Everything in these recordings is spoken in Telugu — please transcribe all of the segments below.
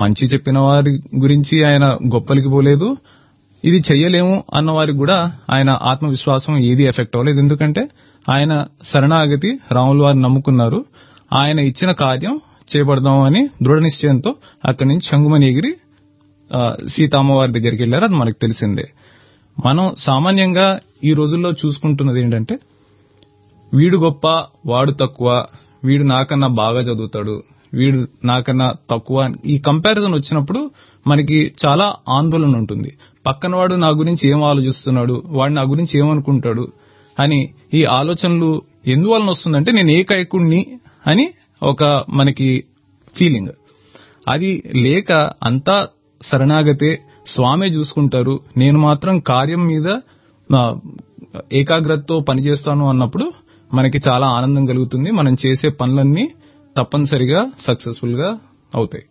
మంచి చెప్పిన వారి గురించి ఆయన గొప్పలకి పోలేదు ఇది చెయ్యలేము అన్న వారికి కూడా ఆయన ఆత్మవిశ్వాసం ఏది ఎఫెక్ట్ అవ్వలేదు ఎందుకంటే ఆయన శరణాగతి రాముల వారు నమ్ముకున్నారు ఆయన ఇచ్చిన కార్యం చేపడదాం అని దృఢ నిశ్చయంతో అక్కడి నుంచి చంగుమని ఎగిరి ఆ, సీతమ్మ వారి దగ్గరికి వెళ్ళారు అది మనకు తెలిసిందే మనం సామాన్యంగా ఈ రోజుల్లో చూసుకుంటున్నది ఏంటంటే వీడు గొప్ప వాడు తక్కువ వీడు నాకన్నా బాగా చదువుతాడు వీడు నాకన్నా తక్కువ అని ఈ కంపారిజన్ వచ్చినప్పుడు మనకి చాలా ఆందోళన ఉంటుంది పక్కన వాడు నా గురించి ఏం ఆలోచిస్తున్నాడు వాడు నా గురించి ఏమనుకుంటాడు అని ఈ ఆలోచనలు ఎందువలన వస్తుందంటే నేను ఏకైకుణ్ణి అని ఒక మనకి ఫీలింగ్ అది లేక అంతా శరణాగతే స్వామే చూసుకుంటారు నేను మాత్రం కార్యం మీద ఆ, ఏకాగ్రతతో పనిచేస్తాను అన్నప్పుడు మనకి చాలా ఆనందం కలుగుతుంది మనం చేసే పనులన్నీ తప్పనిసరిగా సక్సెస్ఫుల్ గా అవుతాయి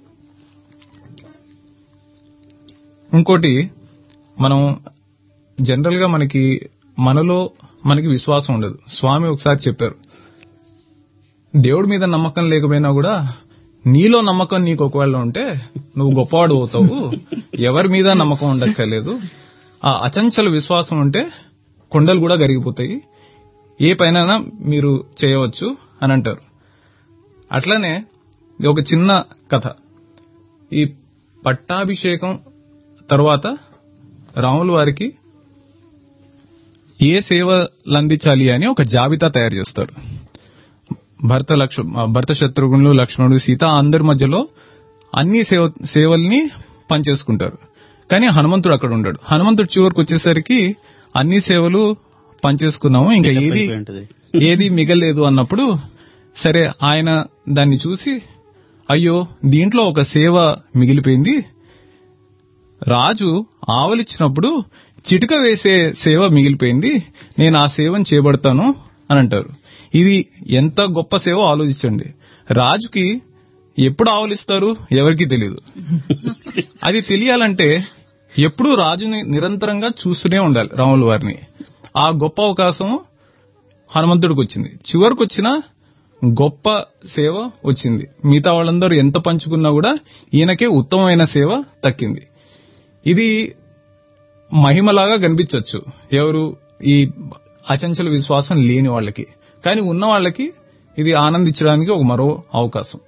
ఇంకోటి మనం జనరల్ గా మనకి మనలో మనకి విశ్వాసం ఉండదు స్వామి ఒకసారి చెప్పారు దేవుడి మీద నమ్మకం లేకపోయినా కూడా నీలో నమ్మకం నీకు ఒకవేళ ఉంటే నువ్వు గొప్పవాడు అవుతావు ఎవరి మీద నమ్మకం ఉండక్కర్లేదు ఆ అచంచల విశ్వాసం ఉంటే కొండలు కూడా కరిగిపోతాయి ఏ పైన మీరు చేయవచ్చు అని అంటారు అట్లానే ఒక చిన్న కథ ఈ పట్టాభిషేకం తర్వాత రాముల వారికి ఏ సేవలు అందించాలి అని ఒక జాబితా తయారు చేస్తారు భర్త లక్ష భర్త శత్రుఘ్నులు లక్ష్మణుడు సీత అందరి మధ్యలో అన్ని సేవ సేవల్ని పనిచేసుకుంటారు కానీ హనుమంతుడు అక్కడ ఉండడు హనుమంతుడు చివరికి వచ్చేసరికి అన్ని సేవలు పనిచేసుకున్నాము ఇంకా ఏది అయిపోయి ఉంటది. ఏది మిగలేదు అన్నప్పుడు సరే ఆయన దాన్ని చూసి అయ్యో దీంట్లో ఒక సేవ మిగిలిపోయింది రాజు ఆవలిచ్చినప్పుడు చిటిక వేసే సేవ మిగిలిపోయింది నేను ఆ సేవను చేపడతాను అని అంటారు ఇది ఎంత గొప్ప సేవ ఆలోచించండి రాజుకి ఎప్పుడు ఆవలిస్తారు ఎవరికీ తెలియదు అది తెలియాలంటే ఎప్పుడూ రాజుని నిరంతరంగా చూస్తూనే ఉండాలి రాముల వారిని ఆ గొప్ప అవకాశం హనుమంతుడికి వచ్చింది చివరికి వచ్చిన గొప్ప సేవ వచ్చింది మిగతా వాళ్ళందరూ ఎంత పంచుకున్నా కూడా ఈయనకే ఉత్తమమైన సేవ దక్కింది ఇది మహిమలాగా కనిపించవచ్చు ఎవరు ఈ అచంచల విశ్వాసం లేని వాళ్ళకి కానీ ఉన్న వాళ్ళకి ఇది ఆనందించడానికి ఒక మరో అవకాశం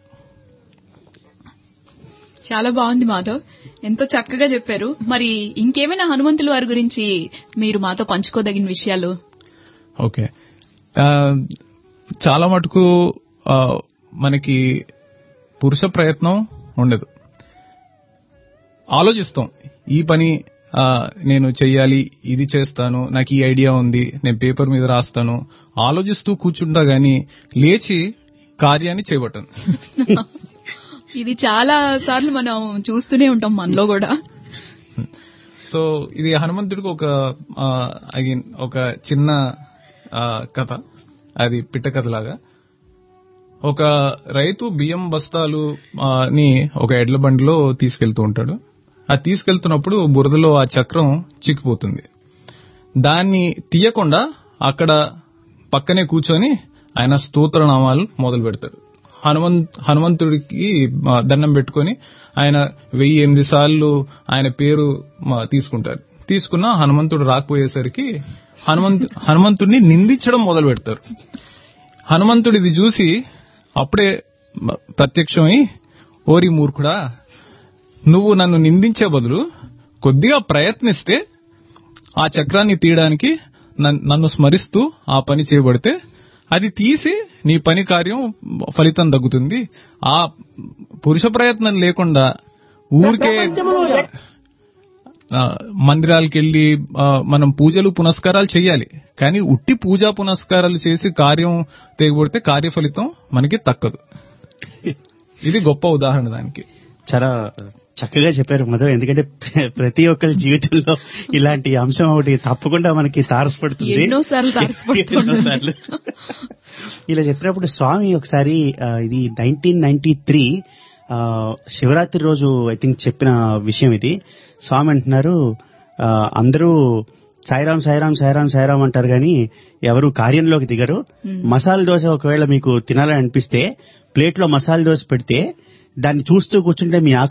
చాలా బాగుంది మాధవ్ ఎంతో చక్కగా చెప్పారు మరి ఇంకేమైనా హనుమంతుల వారి గురించి మీరు మాతో పంచుకోదగిన విషయాలు ఓకే ఆ, చాలా మటుకు ఆ, మనకి పురుష ప్రయత్నం ఉండదు ఆలోచిస్తాం ఈ పని ఆ, నేను చెయ్యాలి ఇది చేస్తాను నాకు ఈ ఐడియా ఉంది నేను పేపర్ మీద రాస్తాను ఆలోచిస్తూ కూర్చుంటా గాని లేచి కార్యాన్ని చేపట్టాను ఇది చాలా సార్లు మనం చూస్తూనే ఉంటాం మనలో కూడా సో ఇది హనుమంతుడికి ఒక అగైన్ ఒక చిన్న ఆ, కథ అది పిట్ట కథలాగా ఒక రైతు బియ్యం బస్తాలు ఆ, ని ఒక ఎడ్ల బండిలో తీసుకెళ్తూ ఉంటాడు అది తీసుకెళ్తున్నప్పుడు బురదలో ఆ చక్రం చిక్కిపోతుంది దాన్ని తీయకుండా అక్కడ పక్కనే కూర్చొని ఆయన స్తోత్రనామాలు మొదలు పెడతాడు హనుమంత్ హనుమంతుడికి ఆ, దండం పెట్టుకొని ఆయన వెయ్యి ఎనిమిది సార్లు ఆయన పేరు ఆ, తీసుకుంటారు తీసుకున్న హనుమంతుడు రాకపోయేసరికి హనుమంతు హనుమంతుడిని నిందించడం మొదలు పెడతారు హనుమంతుడు ఇది చూసి అప్పుడే మ- ప్రత్యక్షమై ఓరి మూర్ఖుడా నువ్వు నన్ను నిందించే బదులు కొద్దిగా ప్రయత్నిస్తే ఆ చక్రాన్ని తీయడానికి నన్- నన్ను స్మరిస్తూ ఆ పని చేయబడితే అది తీసి నీ పని కార్యం ఫలితం దక్కుతుంది ఆ పురుష ప్రయత్నం లేకుండా ఊరికే ఆ, మందిరాలకు వెళ్లి ఆ, మనం పూజలు పునస్కారాలు చేయాలి కానీ ఉట్టి పూజా పునస్కారాలు చేసి కార్యం తెగబడితే కార్య ఫలితం మనకి తక్కదు ఇది గొప్ప ఉదాహరణ దానికి చాలా చక్కగా చెప్పారు మధు ఎందుకంటే ప్ర- ప్రతి ఒక్కరి జీవితంలో ఇలాంటి అంశం ఒకటి తప్పకుండా మనకి తారసపడుతుంది ఎన్నోసార్లు తారసపడుతుంది. ఎన్నోసార్లు. ఇలా చెప్పినప్పుడు స్వామి ఒకసారి ఆ, ఇది నైన్టీన్ నైన్టీ త్రీ శివరాత్రి రోజు ఐ థింక్ చెప్పిన విషయం ఇది స్వామి అంటున్నారు ఆ, అందరూ సాయిరాం సాయిరాం సాయిరాం సాయిరాం అంటారు కానీ ఎవరు కార్యంలోకి దిగరు మసాలా దోశ ఒకవేళ మీకు తినాలని అనిపిస్తే ప్లేట్లో మసాలా దోశ పెడితే దాన్ని చూస్తూ కూర్చుంటే మీ ఆకలి